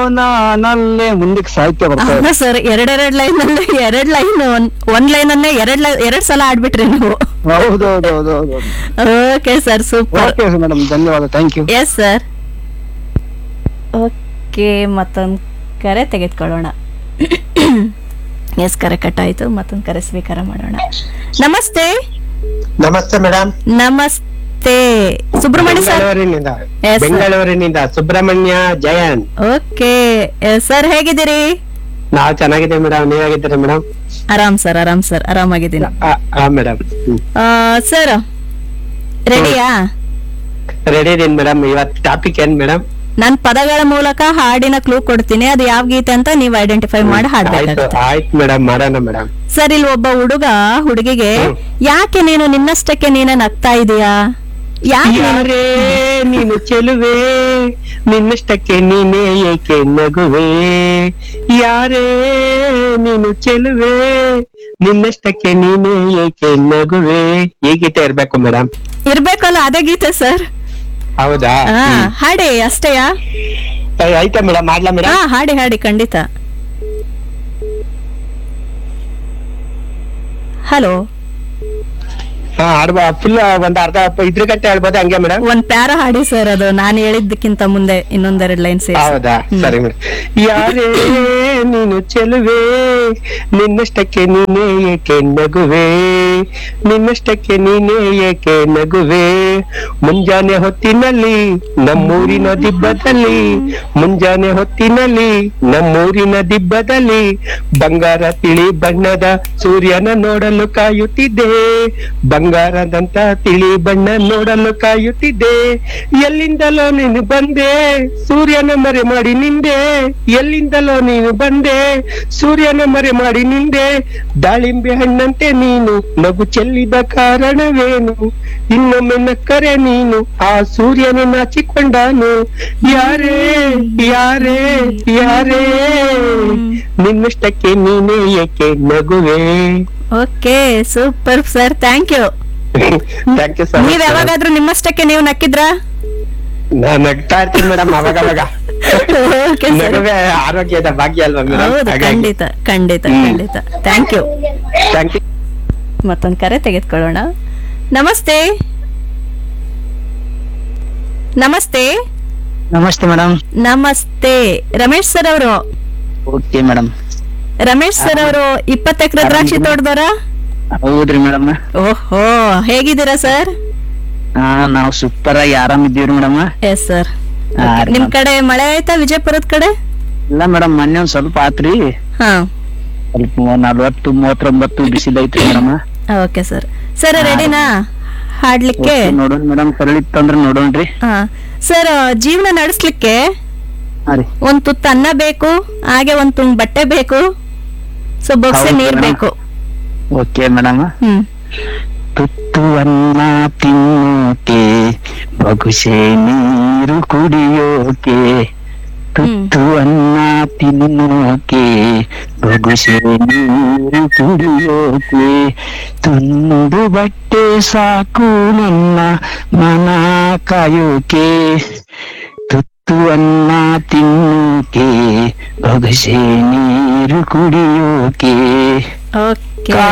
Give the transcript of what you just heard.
ನಾನಲ್ಲೇ ಮುಂದಕ್ಕೆ ಸಾಹಿತ್ಯ ಬರ್ತಾ ಇದೆ ಸರ್ ಎರಡೆರಡ್ ಲೈನ್ ಅಲ್ಲಿ ಎರಡ್ ಲೈನ್ ಒಂದ್ ಲೈನ್ ಅನ್ನೇ ಎರಡ್ ಲೈ- ಎರಡ್ ಸಲ ಆಡ್ಬಿಟ್ರಿ ನೀವು ಹೌದು ಹೌದು ಹೌದು ಹೌದು okay sir super okay madam ಧನ್ಯವಾದ thank you yes sir okay ಮತ್ತೊಂದು ಕರೆ ತೆಗೆದುಕೊಳ್ಳೋಣ ಎಸ್ ಕರೆ ಕಟ್ ಆಯ್ತು ಮತ್ತೊಂದು ಕರೆ ಸ್ವೀಕಾರ ಮಾಡೋಣ ನಮಸ್ತೆ ನಮಸ್ತೆ ಮೇಡಮ್ ನಮಸ್ತೆ ಸುಬ್ರಹ್ಮಣ್ಯ ಸರ್ ಬೆಂಗಳೂರಿನಿಂದ Yes, sir. ಬೆಂಗಳೂರಿನಿಂದ ಸುಬ್ರಹ್ಮಣ್ಯ ಜಯನ್ ಓಕೆ ಸರ್ ಹೇಗಿದ್ದೀರಿ ನಾವ್ ಚೆನ್ನಾಗಿದ್ದೀವಿ ಮೇಡಮ್ ನೀವ್ ಹೇಗಿದ್ದೀರಿ ಮೇಡಮ್ ಆರಾಮ್ ಸರ್ ಆರಾಮ್ ಸರ್ ಆರಾಮಾಗಿದ್ದೀನಿ ಹಾ ಮೇಡಮ್ ಸರ್ ರೆಡಿಯಾ ರೆಡಿ ಇದೀನಿ ಮೇಡಮ್ ಇವತ್ತು ಟಾಪಿಕ್ ಏನ್ ಮೇಡಮ್ ನಾನ್ ಪದಗಳ ಮೂಲಕ ಹಾಡಿನ ಕ್ಲೂ ಕೊಡ್ತೀನಿ ಅದು ಯಾವ ಗೀತೆ ಅಂತ ನೀವು ಐಡೆಂಟಿಫೈ ಮಾಡಿ ಆಯ್ತು ಹಾಡ್ಬೇಕಾಗುತ್ತೆ ಆಯ್ತು ಮೇಡಮ್ ಮಾಡೋಣ ಮೇಡಮ್ ಸರ್ ಇಲ್ಲಿ ಒಬ್ಬ ಹುಡುಗ ಹುಡುಗಿಗೆ ಹ್ಮ್. ಯಾಕೆ ನೀನು ನಿನ್ನಷ್ಟಕ್ಕೆ ನೀನೇ ನಗ್ತಾ ಇದೀಯಾ ಯಾಕೆ ನೀನು- ಯಾರೇ ನೀನು ಚೆಲುವೆ ನಿನ್ನಷ್ಟಕ್ಕೆ ನೀನೇ ಏಕೆ ನಗುವೆ ಯಾರೇ ನೀನು ಚೆಲುವೆ ನಿನ್ನಷ್ಟಕ್ಕೆ ನೀನೇ ಏಕೆ ನಗುವೆ ಈ ಗೀತೆ ಇರ್ಬೇಕು ಮೇಡಮ್ ಇರ್ಬೇಕಲ್ಲ ಅದೇ ಗೀತೆ ಸರ್ ಹೌದಾ ಹಾ ಹಾಡಿ ಅಷ್ಟೇಯಾ ಹ್ಮ್. ಆಯ್ತಾ ಮೇಡಮ್ ಮಾಡ್ಲಾ ಹಾ ಮೇಡಮ್ ಹಾಡಿ ಹಾಡಿ ಖಂಡಿತ ಹಲೋ ಹಾ ಆಡ್ಬ ಫುಲ್ ಒಂದ್ ಅರ್ಧ ಇದ್ರ ಗಂಟೆ ಹೇಳ್ಬೋದಾ ಹಂಗೆ ಮೇಡಮ್ ಒಂದ್ ಪ್ಯಾರ ಹಾಡಿ ಸರ್ ಅದು ನಾನು ಹೇಳಿದ್ದಕ್ಕಿಂತ ಮುಂದೆ ಇನ್ನೊಂದೆರಡು ಲೈನ್ ಸೇರಿಸಿ ಹೌದಾ ಸರಿ ಮೇಡಮ್ ಯಾರೇ ನೀನು ಚೆಲುವೆ ನಿನ್ನಷ್ಟಕ್ಕೆ ನೀನೇ ಏಕೆ ನಗುವೆ ನಿನ್ನಷ್ಟಕ್ಕೆ ನೀನೇ ಏಕೆ ನಗುವೆ ಮುಂಜಾನೆ ಹೊತ್ತಿನಲ್ಲಿ ನಮ್ಮೂರಿನ ದಿಬ್ಬದಲ್ಲಿ ಮುಂಜಾನೆ ಹೊತ್ತಿನಲ್ಲಿ ನಮ್ಮೂರಿನ ದಿಬ್ಬದಲ್ಲಿ ಬಂಗಾರ ತಿಳಿ ಬಣ್ಣದ ಸೂರ್ಯನ ನೋಡಲು ಕಾಯುತ್ತಿದ್ದೆ ಬಂಗಾರದಂತ ತಿಳಿ ಬಣ್ಣ ನೋಡಲು ಕಾಯುತ್ತಿದ್ದೆ ಎಲ್ಲಿಂದಲೋ ನೀನು ಬಂದೆ ಸೂರ್ಯನ ಮರೆ ಮಾಡಿ ನಿಂದೆ ಎಲ್ಲಿಂದಲೋ ನೀನು ಬಂದೆ ಸೂರ್ಯನ ಮರೆ ಮಾಡಿ ನಿಂದೆ ದಾಳಿಂಬೆ ಹಣ್ಣಂತೆ ನೀನು ನಗು ಚೆಲ್ಲಿದ ಕಾರಣವೇನು ಇನ್ನೊಮ್ಮೆ ನಕ್ಕರೆ ನೀನು ಆ ಸೂರ್ಯನ ನಾಚಿಕೊಂಡಾನು ಯಾರೇ ಯಾರೇ ಯಾರೇ ನಿನ್ನಷ್ಟಕ್ಕೆ ನೀನೇ ಏಕೆ ನಗುವೆ okay super sir thank you thank you ನೀವ್ ಯಾವಾಗಾದ್ರೂ ನಿಮ್ಮಷ್ಟಕ್ಕೆ ನೀವು ನಕ್ಕಿದ್ರಾ ನಾನ್ ನಗ್ತಾ ಇರ್ತೀನಿ ಮೇಡಮ್ ಅವಾಗ ಅವಾಗ ಓಕೆ ಸರ್ ನಗುವೆ ಆರೋಗ್ಯದ ಭಾಗ್ಯ ಅಲ್ವಾ ಹೌದು ಮೇಡಮ್ ಖಂಡಿತ ಖಂಡಿತ ಹ್ಮ್. ಖಂಡಿತ ಥ್ಯಾಂಕ್ ಯು ಥ್ಯಾಂಕ್ ಯು ಮತ್ತೊಂದು ಕರೆ ತೆಗೆದುಕೊಳ್ಳೋಣ ನಮಸ್ತೆ ನಮಸ್ತೆ ನಮಸ್ತೆ ಮೇಡಮ್ ನಮಸ್ತೆ ರಮೇಶ್ ಸರ್ ಅವರು ಓಕೆ ಮೇಡಮ್ ರಮೇಶ್ ಸರ್ ಅವರು ಇಪ್ಪತ್ತು ಎಕರೆ ದ್ರಾಕ್ಷಿ ತೋಟದವರ ಹೌದ್ರಿ ಮೇಡಮ್ ಓಹೋ ಹೇಗಿದ್ದೀರಾ ಸರ್ ಹಾ ನಾವು ಸೂಪರ್ ಆಗಿ ಆರಾಮಿದ್ದೀವ್ರಿ ಮೇಡಮ್ ಎಸ್ ಸರ್ ಹಾ, ರೀ ನಿಮ್ madam. ಕಡೆ ಮಳೆ ಆಯ್ತಾ ವಿಜಯಪುರದ ಕಡೆ ಇಲ್ಲ ಮೇಡಮ್ ಮೊನ್ನೆ ಒಂದ್ ಸ್ವಲ್ಪ ಆತ್ರಿ ಹಾ ಸ್ವಲ್ಪ ನಲ್ವತ್ತು ಮೂವತ್ತೊಂಬತ್ತು ಬಿಸಿಲು ಐತ್ರಿ ಮೇಡಮ್ ಓಕೆ ಸರ್ ಸರ್ ರೆಡಿನಾ ಹಾಡ್ಲಿಕ್ಕೆ ನೋಡೋಣ ಮೇಡಮ್ ಸರಳಿತ್ತಂದ್ರ ನೋಡೋಣ್ರಿ ಹಾ ಸರ್ ಜೀವನ ನಡೆಸ್ಲಿಕ್ಕೆ ಹಾ ರೀ ಒಂದ್ ತುತ್ತ ಅನ್ನ ಬೇಕು ಹಾಗೆ ಒಂದ್ ತುಂಗ್ ಬಟ್ಟೆ ಬೇಕು ಸೊ ಬೊಗ್ಸೆ ಹೌದು ನೀರ್ madam. ಬೇಕು ಓಕೆ ಮೇಡಮ್ ಹ್ಮ್ ತುತ್ತುವನ್ನ ತಿನ್ನೋಕೆ ಬಗುಸೆ ನೀರು ಕುಡಿಯೋಕೆ ತುತ್ತುವನ್ನ ತಿನ್ನೋಕೆ ಬಗುಸೆ ನೀರು ಕುಡಿಯೋಕೆ ತುಂಡು ಬಟ್ಟೆ ಸಾಕು ನನ್ನ ಮನ ಕಾಯೋಕೆ ತುತ್ತುವನ್ನ ತಿನ್ನೋಕೆ ಬಗಸೆ ನೀರು ಕುಡಿಯೋಕೆ ಓಕೆ ಕಾ